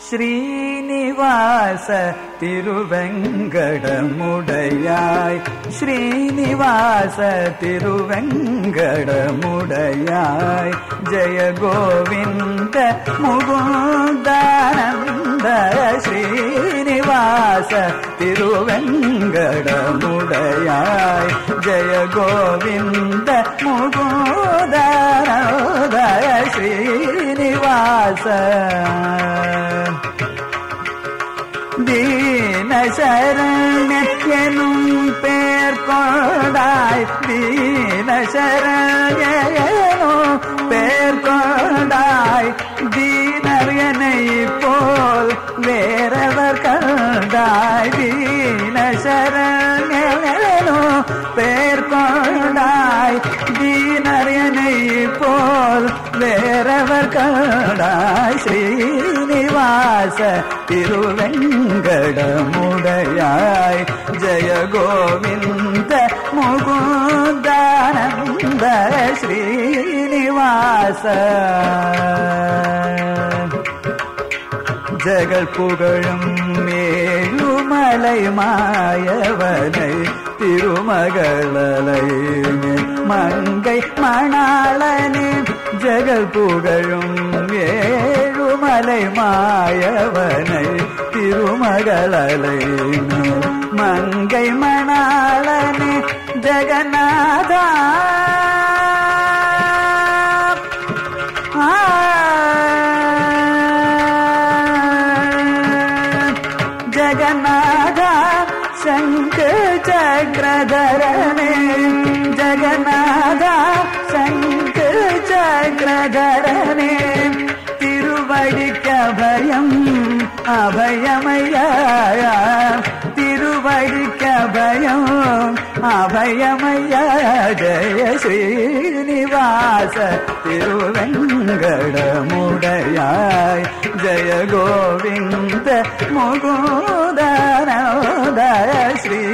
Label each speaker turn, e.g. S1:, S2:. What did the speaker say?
S1: ஸ்ரீனிவாச திருவெங்கடமுடையாய் ஸ்ரீனிவாச திருவெங்கடமுடையாய் ஜெய கோவிந்த முகுந்தானந்த ஸ்ரீனிவாச திருவெங்கடமுடையாய் ஜெய கோவிந்த முகுந்தானந்த ஸ்ரீனிவாச தீன சரண்யனும் பேர் கொண்டாய் தீன சரண்யனும் பேர் கொண்டாய் தீனர் என்னை போல் வேறவர் கண்டாய் தீன சரண்யனும் பேர் கொண்டாய் தீனர் என்னை போல் வேறவர் கண்டாய் ஸ்ரீனிவாச திருவெங்கடமுடையாய் ஜெய கோவிந்த முகுந்தானந்த ஸ்ரீனிவாச ஜெகல் புகழும் மேலுமலை மாயவனை திருமகளலை மங்கை மணாளனே ஜெகல் புகழும் ஏழுமலை மாயவனை திருமகளலை மங்கை மணாளனே ஜெகநாதா ஜகநாத சங்க சக்கரதரனே ஜகநாத சங்க சக்கரதரனே திருவடிக்க பயம் அபயமையா திருவடிக்க பயம் அபயமையா ஜெய ஸ்ரீனிவாச திருவெங்கடமுடையாய் ஜெய கோவிந்த முகுதனோதய ஸ்ரீ